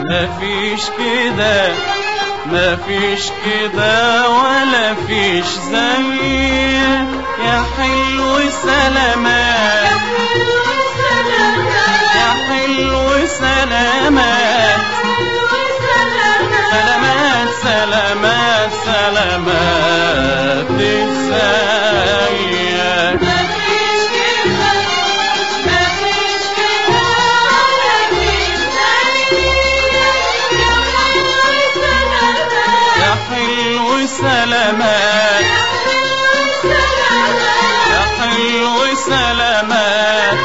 مفيش كده مفيش كده ولا فيش زيك يا حلو سلامات يا حلو سلامات سلامات سلامات سلامات ازيك يا حلو سلامات يا حلو سلامات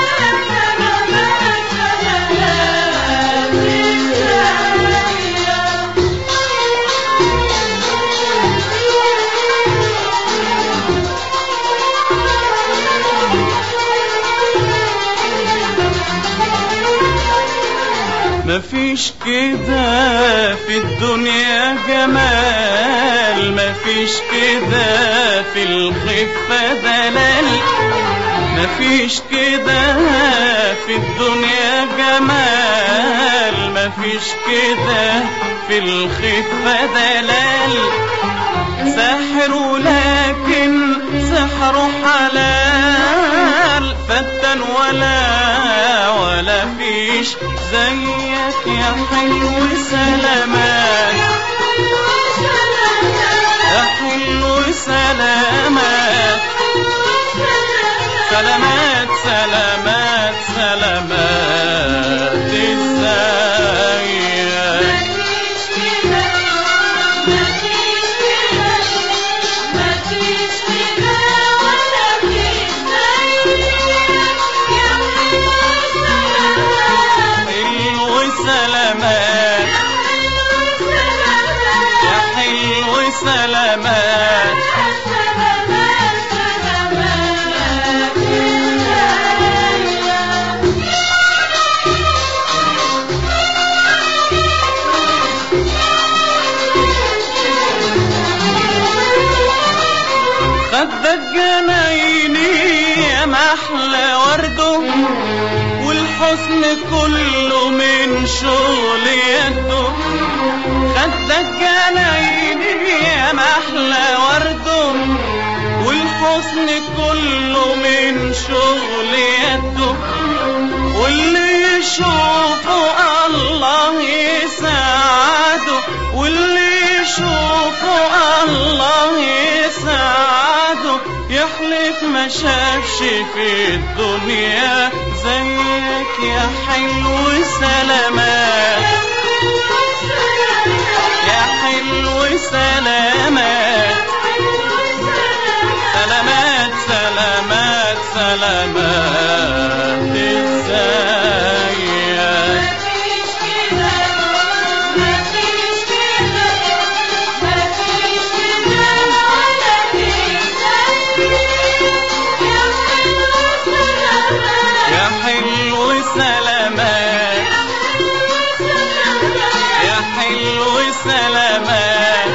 مفيش كده في الدنيا جمال مفيش كده في الخفة دلال مفيش كده في الدنيا جمال مفيش كده في الخفة دلال ساحر ولكن سحره حلال فتن ولا ولا فيش زيك يا حلو سلامات يا حلو سلامات سلامات سلامات سلامات ازيك حلو سلامات يا حلو سلامات خدك جنايني يا محلى ورده والحسن كله من شغل يده خدك جنايني يا محلى ورده والحسن كله من شغل يده واللي يشوفه الله يساعده واللي يشوفه الله يساعده يحلف ما شافش في الدنيا زيك يا حلو سلامات يا حلو سلامات سلامات سلامات سلامات ازيك يا حلو سلامات يا حلو سلامات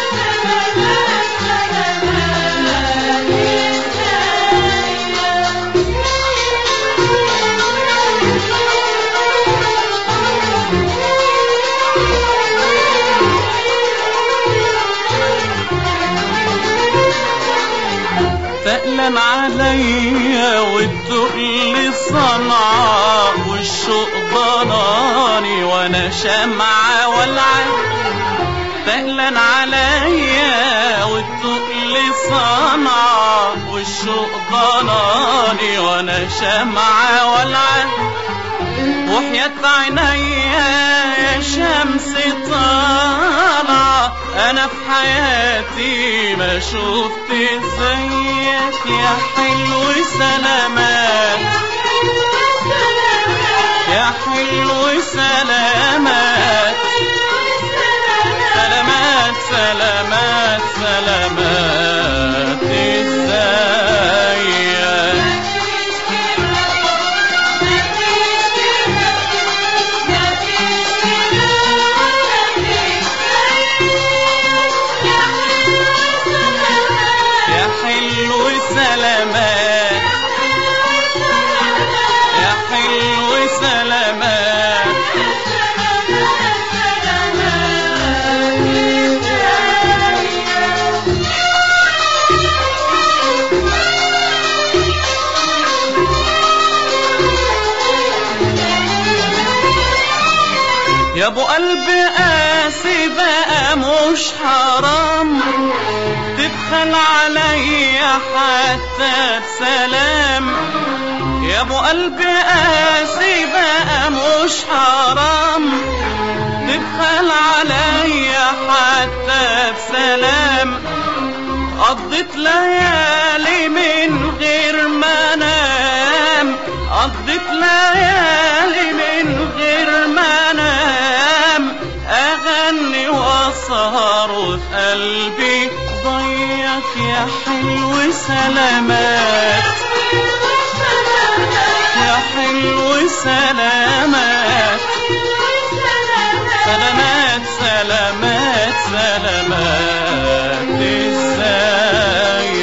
تقلن عليا والتقل صنعة والشوق ضناني وانا شمعة والعين تقلن عليا والتقل صنعة والشوق ضناني وانا شمعة والعين وحياة عينيا يا شمس طالعة أنا في حياتي ما شفت زيك يا حلو سلامات يا حلو سلامات سلامات سلامات سلامات ازيك يا حلو سلامات يا حلو سلامات يا ابو قلب قاسي بقى مش حرام تبخل عليا حتى بسلام يا ابو قلب قاسي بقى مش حرام تبخل عليا حتى بسلام قضيت ليالي من غير ما انام قضيت ليالي من غير ما انام اغني واسهر وفي قلبي ضيق يا حلو سلامات يا حلو سلامات سلامات سلامات سلامات ازاي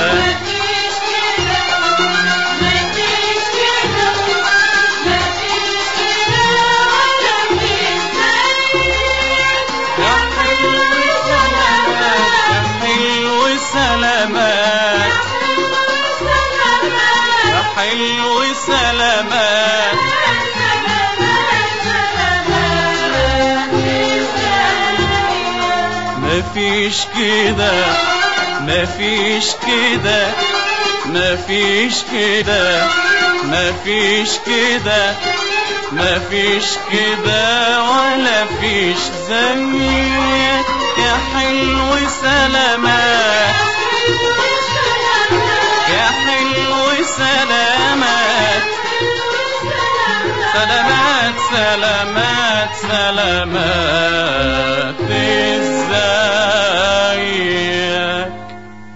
يا حلو سلامات يا حلو سلامات مفيش كده مفيش كده مفيش كده مفيش كده مفيش كده ولا فيش زيك يا حلو سلامات يا حلو سلامات سلامات سلامات سلامات